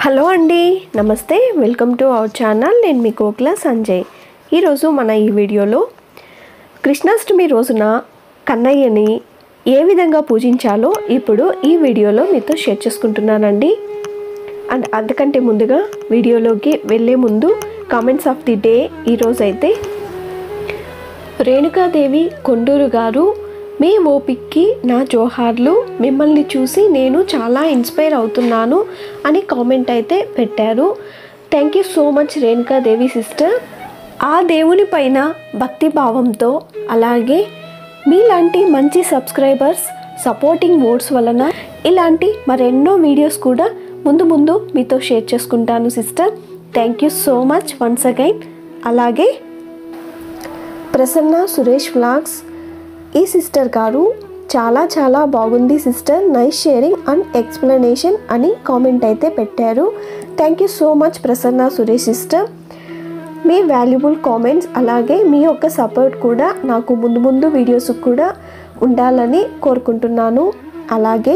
hello అండి నమస్తే welcome to our channel నేను మీ కోకిల సంజయ్ ఈరోజు మన ఈ వీడియోలో కృష్ణాష్టమి రోజున కన్నయ్యని ఏ విధంగా పూజించాలో ఇప్పుడు ఈ వీడియోలో మీతో షేర్ చేసుకుంటున్నానండి అండ్ అంతకంటే ముందుగా వీడియోలోకి వెళ్ళే ముందు కామెంట్స్ ఆఫ్ ది డే ఈరోజైతే రేణుకాదేవి కొండూరు గారు మీ ఓపిక్కి నా జోహార్లు మిమ్మల్ని చూసి నేను చాలా ఇన్స్పైర్ అవుతున్నాను అని కామెంట్ అయితే పెట్టారు thank you so much Renukadevi sister ఆ దేవుని పైన భక్తి భావంతో అలాగే మీలాంటి మంచి సబ్స్క్రైబర్స్ సపోర్టింగ్ వర్డ్స్ వలన ఇలాంటి మరెన్నో వీడియోస్ కూడా ముందు ముందు మీతో షేర్ చేసుకుంటాను sister thank you so much once again అలాగే ప్రసన్న సురేష్ వ్లాగ్స్ ఈ సిస్టర్ గారు చాలా చాలా బాగుంది sister nice sharing and explanation అని కామెంట్ అయితే పెట్టారు thank you so much Prasanna Suresh sister మీ వాల్యుబుల్ కామెంట్స్ అలాగే మీ యొక్క సపోర్ట్ కూడా నాకు ముందు ముందు వీడియోస్ కూడా ఉండాలని కోరుకుంటున్నాను అలాగే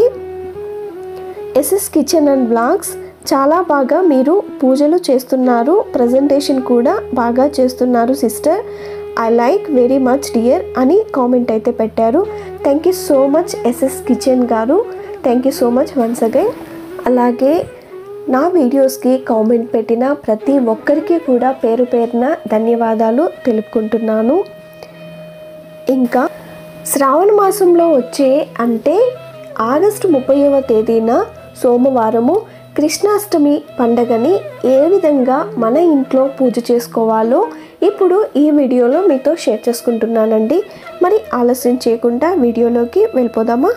ఎస్ఎస్ కిచెన్ అండ్ బ్లాగ్స్ చాలా బాగా మీరు పూజలు చేస్తున్నారు ప్రజెంటేషన్ కూడా బాగా చేస్తున్నారు sister I like very much dear అని కామెంట్ అయితే పెట్టారు thank you so much SS kitchen గారు thank you so much once again అలాగే నా వీడియోస్కి కామెంట్ పెట్టిన ప్రతి ఒక్కరికి కూడా పేరు పేరున ధన్యవాదాలు తెలుపుకుంటున్నాను ఇంకా శ్రావణ మాసంలో వచ్చే అంటే ఆగస్టు ముప్పైవ తేదీన సోమవారము కృష్ణాష్టమి పండగని ఏ విధంగా మన ఇంట్లో పూజ చేసుకోవాలో ఇప్పుడు ఈ వీడియోలో మీతో షేర్ చేసుకుంటున్నానండి మరి ఆలస్యం చేయకుండా వీడియోలోకి వెళ్ళిపోదామా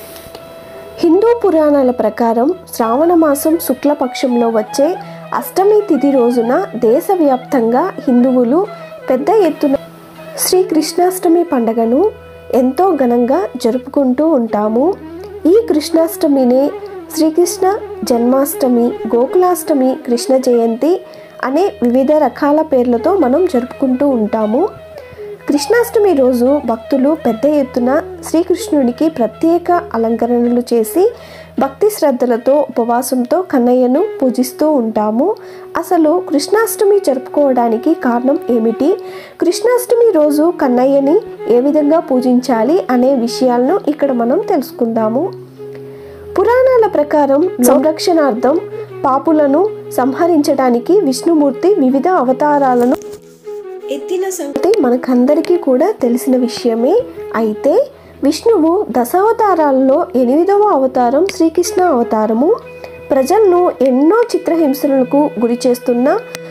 హిందూ పురాణాల ప్రకారం శ్రావణ మాసం శుక్లపక్షంలో వచ్చే అష్టమి తిథి రోజున దేశవ్యాప్తంగా హిందువులు పెద్ద ఎత్తున శ్రీకృష్ణాష్టమి పండగను ఎంతో ఘనంగా జరుపుకుంటూ ఉంటాము ఈ కృష్ణాష్టమిని శ్రీకృష్ణ జన్మాష్టమి గోకులాష్టమి కృష్ణ జయంతి అనే వివిధ రకాల పేర్లతో మనం జరుపుకుంటూ ఉంటాము కృష్ణాష్టమి రోజు భక్తులు పెద్ద ఎత్తున శ్రీకృష్ణుడికి ప్రత్యేక అలంకరణలు చేసి భక్తి శ్రద్ధలతో ఉపవాసంతో కన్నయ్యను పూజిస్తూ ఉంటాము అసలు కృష్ణాష్టమి జరుపుకోవడానికి కారణం ఏమిటి కృష్ణాష్టమి రోజు కన్నయ్యని ఏ విధంగా పూజించాలి అనే విషయాలను ఇక్కడ మనం తెలుసుకుందాము పురాణాల ప్రకారం సంరక్షణార్థం పాపులను సంహరించడానికి విష్ణుమూర్తి వివిధ అవతారాలను ఎత్తిన సంగతి మనకందరికీ కూడా తెలిసిన విషయమే అయితే విష్ణువు దశావతారాలలో ఎనిమిదవ అవతారం శ్రీకృష్ణ అవతారము ప్రజలను ఎన్నో చిత్రహింసలకు గురి చేస్తున్న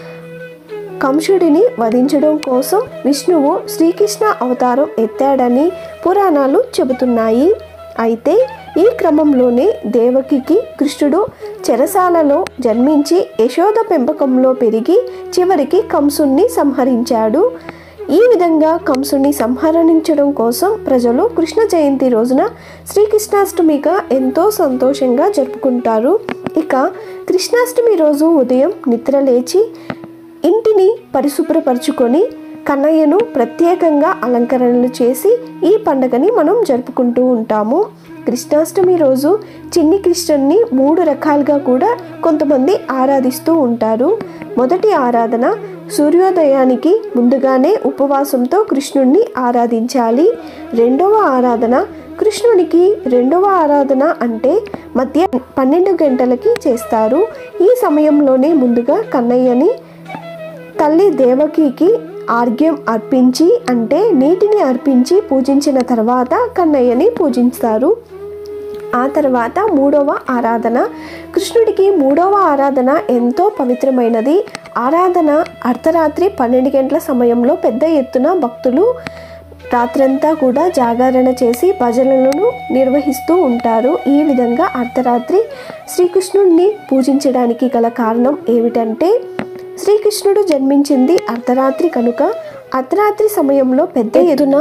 కంసుడిని వధించడం కోసం విష్ణువు శ్రీకృష్ణ అవతారం ఎత్తాడని పురాణాలు చెబుతున్నాయి అయితే ఈ క్రమంలోనే దేవకికి కృష్ణుడు చెరసాలలో జన్మించి యశోద పెంపకంలో పెరిగి చివరికి కంసుణ్ణి సంహరించాడు ఈ విధంగా కంసుని సంహరించడం కోసం ప్రజలు కృష్ణ జయంతి రోజున శ్రీకృష్ణాష్టమిగా ఎంతో సంతోషంగా జరుపుకుంటారు ఇక కృష్ణాష్టమి రోజు ఉదయం నిద్ర లేచి ఇంటిని పరిశుభ్రపరచుకొని కన్నయ్యను ప్రత్యేకంగా అలంకరణలు చేసి ఈ పండుగని మనం జరుపుకుంటూ ఉంటాము కృష్ణాష్టమి రోజు చిన్ని కృష్ణుని మూడు రకాలుగా కూడా కొంతమంది ఆరాధిస్తూ ఉంటారు మొదటి ఆరాధన సూర్యోదయానికి ముందుగానే ఉపవాసంతో కృష్ణుణ్ణి ఆరాధించాలి రెండవ ఆరాధన కృష్ణునికి రెండవ ఆరాధన అంటే మధ్య పన్నెండు గంటలకి చేస్తారు ఈ సమయంలోనే ముందుగా కన్నయ్యని తల్లి దేవకికి ఆర్ఘ్యం అర్పించి అంటే నీటిని అర్పించి పూజించిన తర్వాత కన్నయ్యని పూజిస్తారు ఆ తర్వాత మూడవ ఆరాధన కృష్ణుడికి మూడవ ఆరాధన ఎంతో పవిత్రమైనది ఆరాధన అర్ధరాత్రి పన్నెండు గంటల సమయంలో పెద్ద ఎత్తున భక్తులు రాత్రంతా కూడా జాగరణ చేసి భజనలను నిర్వహిస్తూ ఉంటారు ఈ విధంగా అర్ధరాత్రి శ్రీకృష్ణుడిని పూజించడానికి గల కారణం ఏమిటంటే శ్రీకృష్ణుడు జన్మించింది అర్ధరాత్రి కనుక అర్ధరాత్రి సమయంలో పెద్ద ఎత్తున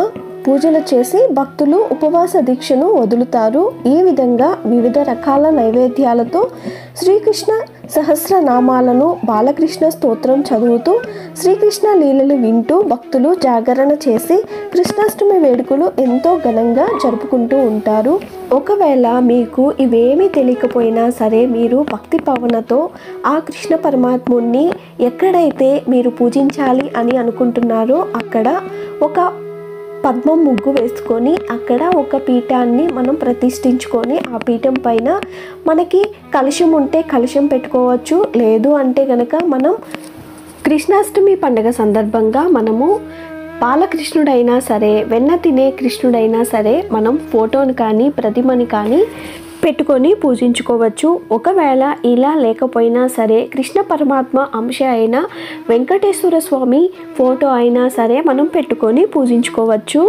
పూజలు చేసి భక్తులు ఉపవాస దీక్షను వదులుతారు ఈ విధంగా వివిధ రకాల నైవేద్యాలతో శ్రీకృష్ణ సహస్రనామాలను బాలకృష్ణ స్తోత్రం చదువుతూ శ్రీకృష్ణ లీలలు వింటూ భక్తులు జాగరణ చేసి కృష్ణాష్టమి వేడుకలు ఎంతో ఘనంగా జరుపుకుంటూ ఉంటారు ఒకవేళ మీకు ఇవేమీ తెలియకపోయినా సరే మీరు భక్తి పవనతో ఆ కృష్ణ పరమాత్ముణ్ణి ఎక్కడైతే మీరు పూజించాలి అని అనుకుంటున్నారో అక్కడ ఒక పద్మం ముగ్గు వేసుకొని అక్కడ ఒక పీఠాన్ని మనం ప్రతిష్ఠించుకొని ఆ పీఠం పైన మనకి కలుషం ఉంటే కలుషం పెట్టుకోవచ్చు లేదు అంటే గనక మనం కృష్ణాష్టమి పండుగ సందర్భంగా మనము బాలకృష్ణుడైనా సరే వెన్న తినే కృష్ణుడైనా సరే మనం ఫోటోని కానీ ప్రతిమని కానీ పెట్టుకొని పూజించుకోవచ్చు ఒకవేళ ఇలా లేకపోయినా సరే కృష్ణ పరమాత్మ అంశ అయిన వెంకటేశ్వర స్వామి ఫోటో అయినా సరే మనం పెట్టుకొని పూజించుకోవచ్చు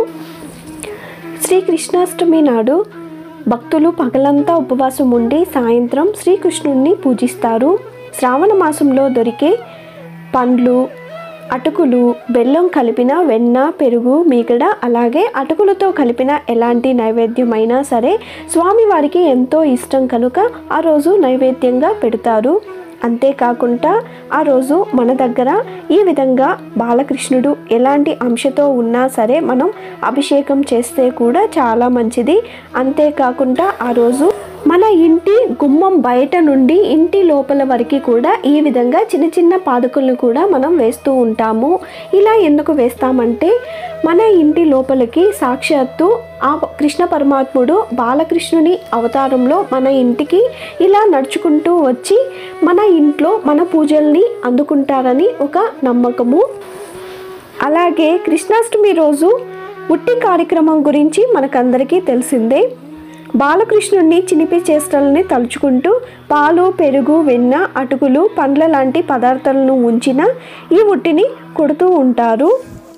శ్రీకృష్ణాష్టమి నాడు భక్తులు పగలంతా ఉపవాసం ఉండి సాయంత్రం శ్రీకృష్ణుణ్ణి పూజిస్తారు శ్రావణ మాసంలో దొరికే పండ్లు అటుకులు బెల్లం కలిపిన వెన్న పెరుగు మీగడ అలాగే అటుకులతో కలిపిన ఎలాంటి నైవేద్యమైనా సరే స్వామివారికి ఎంతో ఇష్టం కనుక ఆ రోజు నైవేద్యంగా పెడతారు అంతేకాకుండా ఆ రోజు మన దగ్గర ఈ విధంగా బాలకృష్ణుడు ఎలాంటి అంశతో ఉన్నా సరే మనం అభిషేకం చేస్తే కూడా చాలా మంచిది అంతేకాకుండా ఆ రోజు మన ఇంటి గుమ్మం బయట నుండి ఇంటి లోపల వరకు కూడా ఈ విధంగా చిన్న చిన్న పాదుకలను కూడా మనం వేస్తూ ఉంటాము ఇలా ఎందుకు వేస్తామంటే మన ఇంటి లోపలికి సాక్షాత్తు ఆ కృష్ణ పరమాత్ముడు బాలకృష్ణుని అవతారంలో మన ఇంటికి ఇలా నడుచుకుంటూ వచ్చి మన ఇంట్లో మన పూజల్ని అందుకుంటారని ఒక నమ్మకము అలాగే కృష్ణాష్టమి రోజు ఉట్టి కార్యక్రమం గురించి మనకందరికీ తెలిసిందే బాలకృష్ణుడిని చినిపి చేష్టలని తలుచుకుంటూ పాలు పెరుగు వెన్న అటుకులు పండ్ల లాంటి పదార్థాలను ఉంచిన ఈ ఉట్టిని కొడుతూ ఉంటారు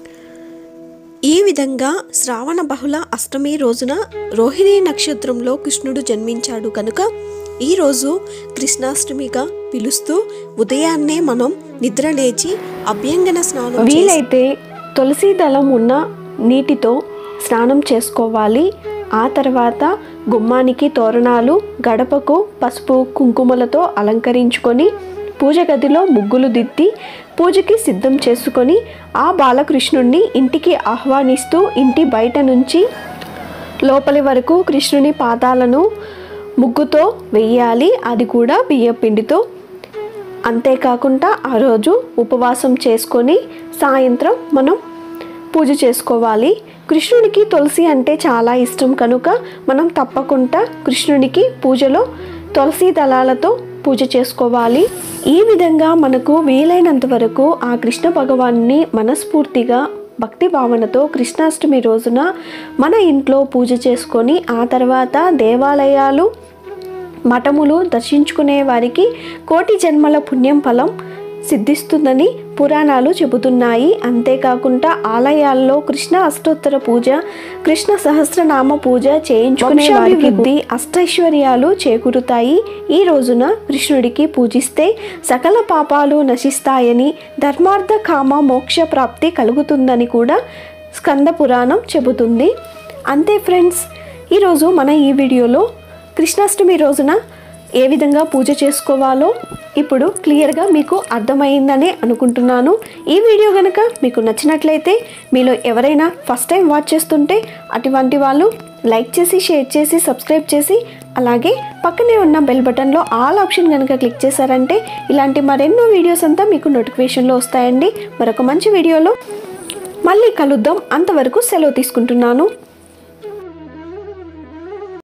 ఈ విధంగా శ్రావణ బహుళ అష్టమి రోజున రోహిణి నక్షత్రంలో కృష్ణుడు జన్మించాడు కనుక ఈరోజు కృష్ణాష్టమిగా పిలుస్తూ ఉదయాన్నే మనం నిద్ర లేచి అభ్యంగన స్నానం వీలైతే తులసి దళం ఉన్న నీటితో స్నానం చేసుకోవాలి ఆ తర్వాత గుమ్మానికి తోరణాలు గడపకు పసుపు కుంకుమలతో అలంకరించుకొని పూజ గదిలో ముగ్గులు దిద్ది పూజకి సిద్ధం చేసుకొని ఆ బాలకృష్ణుణ్ణి ఇంటికి ఆహ్వానిస్తూ ఇంటి బయట నుంచి లోపలి వరకు కృష్ణుని పాదాలను ముగ్గుతో వెయ్యాలి అది కూడా బియ్య పిండితో అంతేకాకుండా ఆ రోజు ఉపవాసం చేసుకొని సాయంత్రం మనం పూజ చేసుకోవాలి కృష్ణుడికి తులసి అంటే చాలా ఇష్టం కనుక మనం తప్పకుండా కృష్ణుడికి పూజలో తులసి దళాలతో పూజ చేసుకోవాలి ఈ విధంగా మనకు వీలైనంత వరకు ఆ కృష్ణ భగవాన్ని మనస్ఫూర్తిగా భక్తి భావనతో కృష్ణాష్టమి రోజున మన ఇంట్లో పూజ చేసుకొని ఆ తర్వాత దేవాలయాలు మఠములు దర్శించుకునే వారికి కోటి జన్మల పుణ్యం ఫలం సిద్ధిస్తుందని పురాణాలు చెబుతున్నాయి అంతేకాకుండా ఆలయాల్లో కృష్ణ అష్టోత్తర పూజ కృష్ణ సహస్రనామ పూజ చేయించుకునే వారికి బుద్ధి అష్టైశ్వర్యాలు చేకూరుతాయి ఈ రోజున కృష్ణుడికి పూజిస్తే సకల పాపాలు నశిస్తాయని ధర్మార్థ కామ మోక్ష ప్రాప్తి కలుగుతుందని కూడా స్కంద పురాణం చెబుతుంది అంతే ఫ్రెండ్స్ ఈరోజు మన ఈ వీడియోలో కృష్ణాష్టమి రోజున ఏ విధంగా పూజ చేసుకోవాలో ఇప్పుడు క్లియర్గా మీకు అర్థమైందని అనుకుంటున్నాను ఈ వీడియో కనుక మీకు నచ్చినట్లయితే మీలో ఎవరైనా ఫస్ట్ టైం వాచ్ చేస్తుంటే అటువంటి వాళ్ళు లైక్ చేసి షేర్ చేసి సబ్స్క్రైబ్ చేసి అలాగే పక్కనే ఉన్న బెల్ బటన్లో ఆల్ ఆప్షన్ కనుక క్లిక్ చేశారంటే ఇలాంటి మరెన్నో వీడియోస్ అంతా మీకు నోటిఫికేషన్లో వస్తాయండి మరొక మంచి వీడియోలో మళ్ళీ కలుద్దాం అంతవరకు సెలవు తీసుకుంటున్నాను